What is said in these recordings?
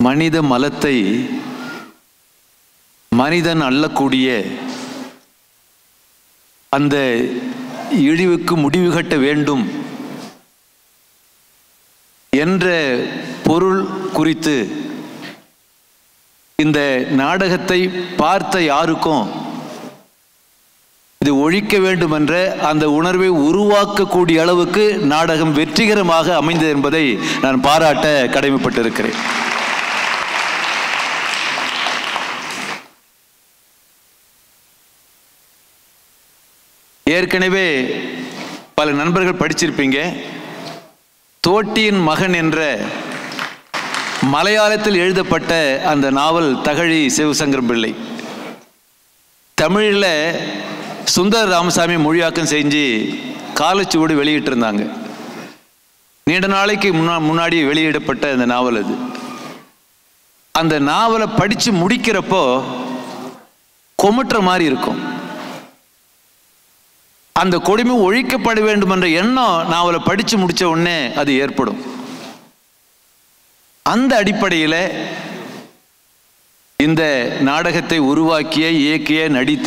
மனித மலத்தை மனிதன் அள்ளக்கூடிய அந்த இழிவுக்கு முடிவு கட்ட வேண்டும் என்ற பொருள் குறித்து இந்த நாடகத்தை பார்த்த யாருக்கும் இது ஒழிக்க வேண்டும் என்ற அந்த உணர்வை உருவாக்கக்கூடிய அளவுக்கு நாடகம் வெற்றிகரமாக அமைந்தது என்பதை நான் பாராட்ட கடமைப்பட்டிருக்கிறேன் ஏற்கனவே பல நண்பர்கள் படிச்சிருப்பீங்க தோட்டியின் மகன் என்ற மலையாளத்தில் எழுதப்பட்ட அந்த நாவல் தகழி சிவசங்கரம் பிள்ளை தமிழில் சுந்தர ராமசாமி மொழியாக்கம் செஞ்சு காலச்சுவடு வெளியிட்டிருந்தாங்க நீண்ட நாளைக்கு முன்னா முன்னாடி வெளியிடப்பட்ட அந்த நாவல் அது அந்த நாவலை படித்து முடிக்கிறப்போ கொமட்டுற மாதிரி இருக்கும் அந்த கொடுமை ஒழிக்கப்பட வேண்டும் என்ற எண்ணம் நாவலை படித்து முடித்த உடனே அது ஏற்படும் அந்த அடிப்படையில் இந்த நாடகத்தை உருவாக்கிய இயக்கிய நடித்த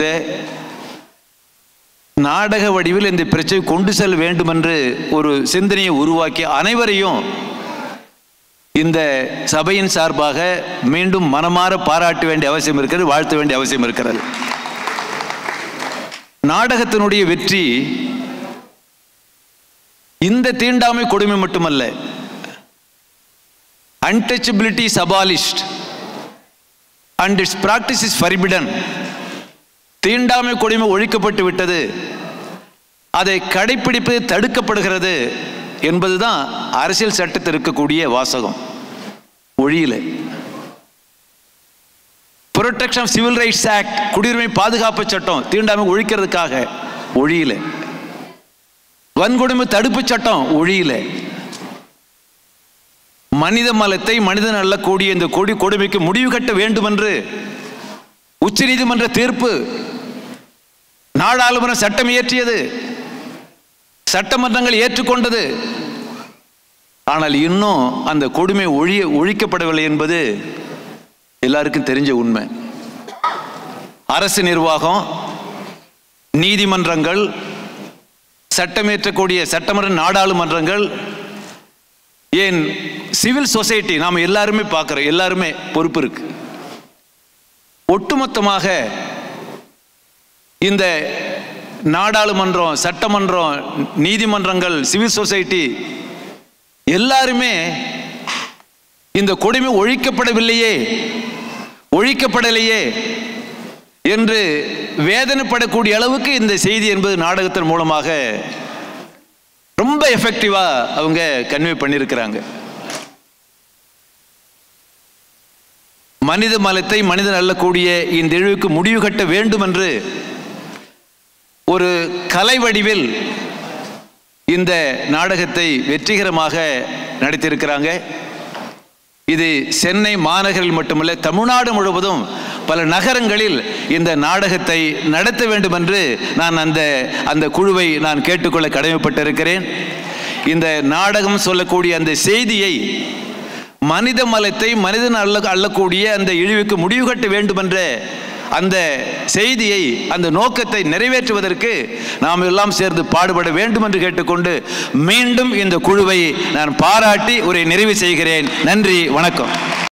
நாடக வடிவில் இந்த பிரச்சனை கொண்டு செல்ல வேண்டும் என்று ஒரு சிந்தனையை உருவாக்கிய அனைவரையும் இந்த சபையின் சார்பாக மீண்டும் மனமாற பாராட்ட வேண்டிய அவசியம் இருக்கிறது வாழ்த்த வேண்டிய அவசியம் இருக்கிறது நாடகத்தினுடைய வெற்றி இந்த தீண்டாமை கொடுமை மட்டுமல்ல untouchability is abolished and its practice is forbidden தீண்டாமை கொடுமை ஒழிக்கப்பட்டு விட்டது அதை கடைபிடிப்பது தடுக்கப்படுகிறது என்பதுதான் அரசியல் சட்டத்தில் இருக்கக்கூடிய வாசகம் ஒழியில protection of civil rights act குடியுரிமை பாதுகாப்பு சட்டம் தீண்டாமை ஒழிக்கிறதுக்காக ஒழியில வன்கொடுமை தடுப்பு சட்டம் ஒழியில மனித மலத்தை மனிதன் அள்ளக்கூடிய இந்த கொடி கொடுமைக்கு முடிவு கட்ட வேண்டும் என்று உச்ச நீதிமன்ற தீர்ப்பு நாடாளுமன்றம் சட்டம் இயற்றியது சட்டமன்றங்கள் ஏற்றுக்கொண்டது ஆனால் இன்னும் அந்த கொடுமை ஒழிய ஒழிக்கப்படவில்லை என்பது எல்லாருக்கும் தெரிஞ்ச உண்மை அரசு நிர்வாகம் நீதிமன்றங்கள் சட்டமேற்றக்கூடிய சட்டமன்ற நாடாளுமன்றங்கள் ஏன் சிவில் சொசைட்டி நாம் எல்லாருமே பார்க்குறோம் எல்லாருமே பொறுப்பு இருக்கு ஒட்டுமொத்தமாக இந்த நாடாளுமன்றம் சட்டமன்றம் நீதிமன்றங்கள் சிவில் சொசைட்டி எல்லாருமே இந்த கொடுமை ஒழிக்கப்படவில்லையே ஒழிக்கப்படலையே என்று வேதனைப்படக்கூடிய அளவுக்கு இந்த செய்தி என்பது நாடகத்தின் மூலமாக ரொம்ப எஃபெக்டிவா அவங்க கன்வே பண்ணியிருக்கிறாங்க மனித மலத்தை மனிதன் அள்ளக்கூடிய இந்த இழிவுக்கு முடிவு கட்ட வேண்டும் என்று ஒரு கலை வடிவில் இந்த நாடகத்தை வெற்றிகரமாக நடித்திருக்கிறாங்க இது சென்னை மாநகரில் மட்டுமல்ல தமிழ்நாடு முழுவதும் பல நகரங்களில் இந்த நாடகத்தை நடத்த வேண்டும் என்று நான் அந்த அந்த குழுவை நான் கேட்டுக்கொள்ள கடமைப்பட்டிருக்கிறேன் இந்த நாடகம் சொல்லக்கூடிய அந்த செய்தியை மனித மலத்தை மனிதன் அள்ள அள்ளக்கூடிய அந்த இழிவுக்கு முடிவு கட்ட வேண்டும் என்ற அந்த செய்தியை அந்த நோக்கத்தை நிறைவேற்றுவதற்கு நாம் எல்லாம் சேர்ந்து பாடுபட வேண்டும் என்று கேட்டுக்கொண்டு மீண்டும் இந்த குழுவை நான் பாராட்டி ஒரு நிறைவு செய்கிறேன் நன்றி வணக்கம்